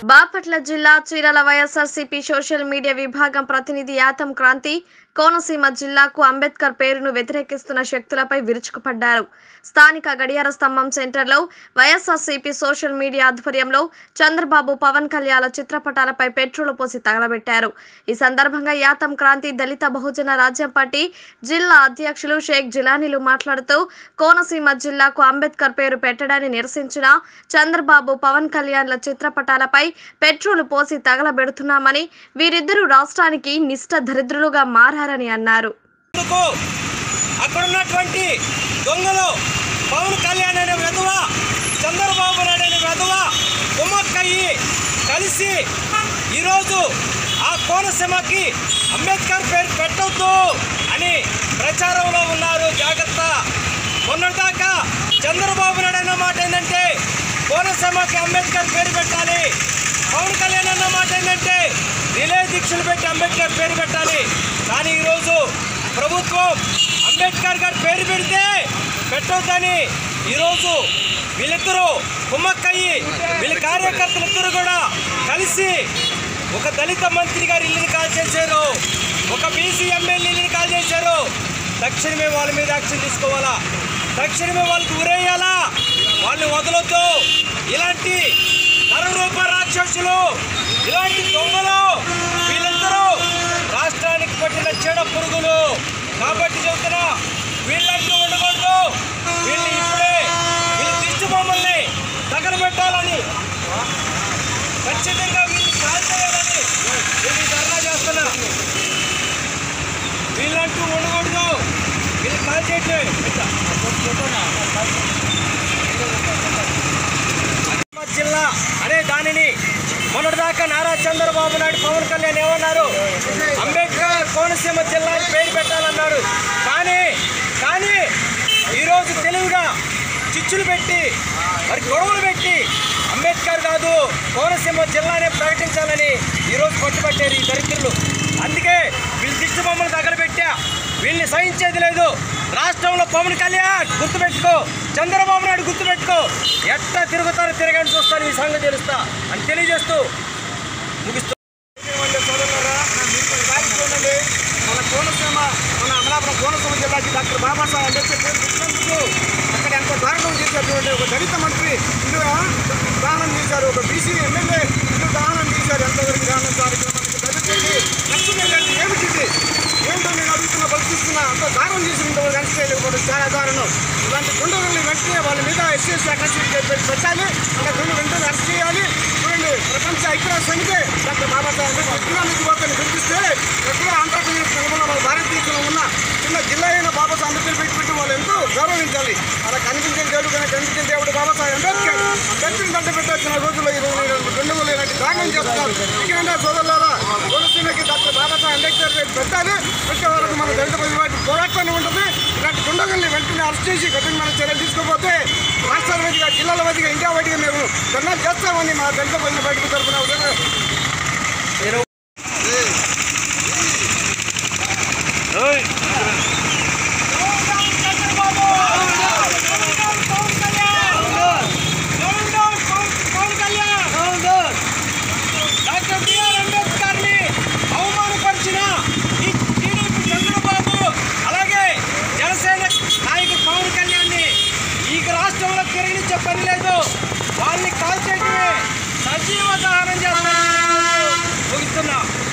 బాపట్ల జిల్లా Chirala YSRCP social media విభాగం ప్రతినిధి యాతం క్రాంతి కోనసీమ జిల్లాకు అంబేద్కర్ పేరును వ్యతిరేకిస్తున్న శక్తులపై విరుచుకుపడ్డారు స్థానిక గడియార స్తంభం సెంటర్లో వైఎస్ఆర్సీపీ సోషల్ మీడియా ఆధ్వర్యంలో చంద్రబాబు పవన్ కళ్యాణ్ చిత్రపటాలపై పెట్రోల్ పోసి తగలబెట్టారు ఈ సందర్భంగా యాతం క్రాంతి దళిత బహుజన రాజ్యం పార్టీ జిల్లా అధ్యక్షులు షేక్ జిలానీలు మాట్లాడుతూ కోనసీమ జిల్లాకు అంబేద్కర్ పేరు పెట్టడాన్ని నిరసించిన చంద్రబాబు పవన్ కళ్యాణ్ల చిత్రపటాలపై పెట్రోల్ పోసి తగలబెడుతున్నామని వీరిద్దరూ రాష్ట్రానికి నిష్ఠ దరిద్రులుగా మారారని అన్నారు ఎందుకు అక్కడ ఉన్నటువంటి దొంగలు పవన్ కళ్యాణ్ అనే వెధవ చంద్రబాబు నాయుడు అనే వెధవ కుమ్మక్కయ్యి కలిసి ఈరోజు ఆ కోనసీమకి అంబేద్కర్ పేరు పెట్టొద్దు అని ప్రచారంలో ఉన్నారు జాగ్రత్త మొన్నటిదాకా చంద్రబాబు నాయుడు అన్న మాట ఏంటంటే కోనసీమకి అంబేద్కర్ పేరు పెట్టాలి పవన్ కళ్యాణ్ అన్న మాట ఏంటంటే రిలే దీక్షలు పెట్టి అంబేద్కర్ పేరు పెట్టాలి కానీ ఈరోజు ప్రభుత్వం అంబేద్కర్ గారి పేరు పెడితే పెట్టొద్దని ఈరోజు వీళ్ళిద్దరూ కుమ్మక్కయ్యి వీళ్ళ కార్యకర్తలు ఇద్దరు కూడా కలిసి ఒక దళిత మంత్రి గారి ఇల్లుని కాల్ చేశారు ఒక బీసీ ఎమ్మెల్యే ఇల్లుని కాల్ చేశారు తక్షణమే వాళ్ళ మీద యాక్షన్ తీసుకోవాలా తక్షణమే వాళ్ళకి ఊరేయాలా వాళ్ళని వదలొద్దు ఇలాంటి నరరూప రాక్షసులు ఇలాంటి దొంగలు వీళ్ళందరూ రాష్ట్రానికి పట్టిన చెడ పురుగులు కాబట్టి చెబుతున్నా వీళ్ళంటూ ఉండకూడదు వీళ్ళు ఇప్పుడే వీళ్ళు దిష్టి బొమ్మల్ని తగలబెట్టాలని ఖచ్చితంగా వీళ్ళు కాల్చేయాలని వీళ్ళు ఈ ధర్నా చేస్తున్నా వీళ్ళంటూ ఉండకూడదు వీళ్ళు కాల్చేయటమే నిజామాబాద్ జిల్లా అనే దానిని మొన్నటిదాకా నారా చంద్రబాబు నాయుడు పవన్ కళ్యాణ్ ఏమన్నారు అంబేద్కర్ కోనసీమ జిల్లా అని పేరు పెట్టాలన్నారు కానీ కానీ ఈరోజు తెలివిగా చిచ్చులు పెట్టి మరి గొడవలు పెట్టి అంబేద్కర్ కాదు కోనసీమ జిల్లానే ప్రకటించాలని ఈరోజు పట్టుబట్టారు ఈ దరిద్రులు అందుకే వీళ్ళు దిష్టి బొమ్మలు తగలబెట్టా వీళ్ళని సహించేది లేదు రాష్ట్రంలో పవన్ కళ్యాణ్ గుర్తుపెట్టుకో చంద్రబాబు నాయుడు గుర్తుపెట్టుకో ఎట్లా తిరుగుతారో తిరగని చూస్తాను ఈ సంగతి తెలుస్తా అని తెలియజేస్తూ ముగిస్తూ మన కోనసీమ మన అమలాపురం కోనసీమ జిల్లాకి డాక్టర్ బాబాసాహెబ్ అంబేద్కర్ పేరు పెట్టినందుకు అక్కడ ఎంతో దారుణం చేసినటువంటి ఒక దళిత మంత్రి ఇల్లు దానం చేశారు ఒక బీసీ ఎమ్మెల్యే ఇల్లు దానం చేశారు ఎంతవరకు దానం కార్యక్రమానికి దళితులకి నష్టం ఏంటంటే ఏమిటిది ఏంటో నేను అడుగుతున్న బతికిస్తున్నా అంత దారుణం చేసి ఇంతవరకు అరెస్ట్ చేయలేకపోవడం చాలా దారుణం ఇలాంటి గుండెల్ని వెంటనే వాళ్ళ మీద ఎస్సీ ఎస్సీ పెట్టాలి అంటే గుండె వెంటనే అరెస్ట్ చేయాలి చూడండి ప్రపంచ ఐక్యరాజ్య సమితి డాక్టర్ బాబాసాహెబ్ అంబేద్కర్ విజ్ఞాన యువతని గుర్తిస్తే ఎక్కడ ఆంధ్రప్రదేశ్ తెలంగాణ మన భారతదేశంలో ఉన్న చిన్న జిల్లా అయిన బాబాసాహెబ్ అంబేద్కర్ పెట్టి పెట్టి వాళ్ళు ఎంతో గౌరవించాలి అలా కనిపించే దేవుడు కానీ కనిపించే దేవుడు బాబాసాహెబ్ అంబేద్కర్ అంబేద్కర్ దండ పెట్టొచ్చిన రోజుల్లో ఈ రోజు రెండు వేల ఇలాంటి దానం చేస్తున్నారు ఎందుకంటే సోదరులారా కోనసీమకి డాక్టర్ బాబాసాహెబ్ అంబేద్కర్ రేపు పెట్టాలి పెట్టే వరకు మన దళిత ప్రజల పోరాటం ఉంటుంది ఇలాంటి గుండగల్ని వెంటనే అరెస్ట్ చేసి కఠినమైన చర్యలు తీసుకోకపోతే రాష్ట్రాల వైదిగా జిల్లాల వైదిగా ఇండియా వైదిగా మేము ధర్నా చేస్తామని మా దళిత ప్రజల బయటకు తరఫున డాక్టర్ బిఆర్ అంబేద్కర్ని అవమానపరిచిన ఈ టీడీపీ చంద్రబాబు అలాగే జనసేన నాయకుడు పవన్ కళ్యాణ్ని ఈ రాష్ట్రంలో తిరగనిచ్చే పని లేదు వాళ్ళని కాల్చేయటమే సజీవ దహనం చేస్తున్నారు ముగిస్తున్నా